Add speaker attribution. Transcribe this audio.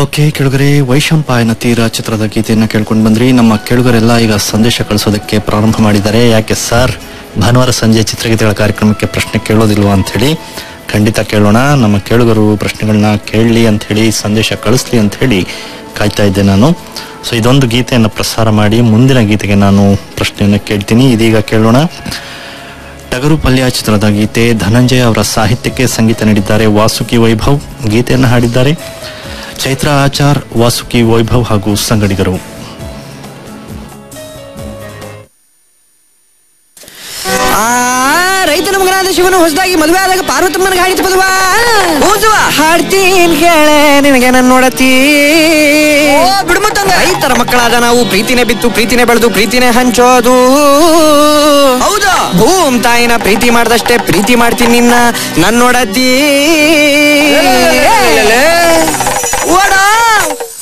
Speaker 1: okay ಕೆಳಗರೆ ವೈಶಂಪಾಯನ ತೀರ ಚಿತ್ರದ ಗೀತೆಯನ್ನು ಕೇಳ್ಕೊಂಡು ಬಂದ್ರಿ ನಮ್ಮ ಕೆಳಗರೆಲ್ಲ ಈಗ ಸಂದೇಶ ಕಳಿಸೋದಕ್ಕೆ ಪ್ರಾರಂಭ ಮಾಡಿದ್ದಾರೆ ಯಾಕೆ ಸರ್ ಭಾನುವಾರ ಸಂಜೆ ಚಿತ್ರಗೀತೆಗಳ ಕಾರ್ಯಕ್ರಮಕ್ಕೆ ಪ್ರಶ್ನೆ ಕೇಳೋದಿಲ್ವಾ ಅಂತ ಹೇಳಿ ಖಂಡಿತ ಕೇಳೋಣ ನಮ್ಮ ಕೇಳುಗರು ಪ್ರಶ್ನೆಗಳನ್ನ ಕೇಳಲಿ ಅಂತ ಹೇಳಿ ಸಂದೇಶ ಕಳಿಸ್ಲಿ ಅಂತ ಹೇಳಿ ಕಾಯ್ತಾ ಇದ್ದೆ ನಾನು ಸೊ ಇದೊಂದು ಗೀತೆಯನ್ನು ಪ್ರಸಾರ ಮಾಡಿ ಮುಂದಿನ ಗೀತೆಗೆ ನಾನು ಪ್ರಶ್ನೆಯನ್ನು ಕೇಳ್ತೀನಿ ಇದೀಗ ಕೇಳೋಣ ಟಗರು ಪಲ್ಯ ಚಿತ್ರದ ಗೀತೆ ಧನಂಜಯ ಅವರ ಸಾಹಿತ್ಯಕ್ಕೆ ಸಂಗೀತ ನೀಡಿದ್ದಾರೆ ವಾಸುಕಿ ವೈಭವ್ ಗೀತೆಯನ್ನು ಹಾಡಿದ್ದಾರೆ ಚೈತ್ರ ಆಚಾರ್ ವಾಸುಕಿ ವೈಭವ್ ಹಾಗೂ ಸಂಗಡಿಗರು
Speaker 2: ಆ ರೈತನ ಮಗನಾದ ಶಿವನು ಹೊಸದಾಗಿ ಮದುವೆ ಆದಾಗ ಪಾರ್ವತಮ್ಮನ ಹಾಡಿತು ಮದುವ ಹೌದುವ ಹಾಡ್ತೀನಿ ಕೇಳೆ ನಿನಗೆ ನನ್ನ ನೋಡತಿ ಬಿಡುಮತ್ತಂಗ ರೈತರ ಮಕ್ಕಳಾದ ನಾವು ಪ್ರೀತಿನೇ ಬಿತ್ತು ಪ್ರೀತಿನೇ ಬೆಳೆದು ಪ್ರೀತಿನೇ ಹಂಚೋದು ಹೌದಾ ಭೂಮ್ ತಾಯಿನ ಪ್ರೀತಿ ಮಾಡ್ದಷ್ಟೇ ಪ್ರೀತಿ ಮಾಡ್ತೀನಿ ನಿನ್ನ ನನ್ ನೋಡತಿ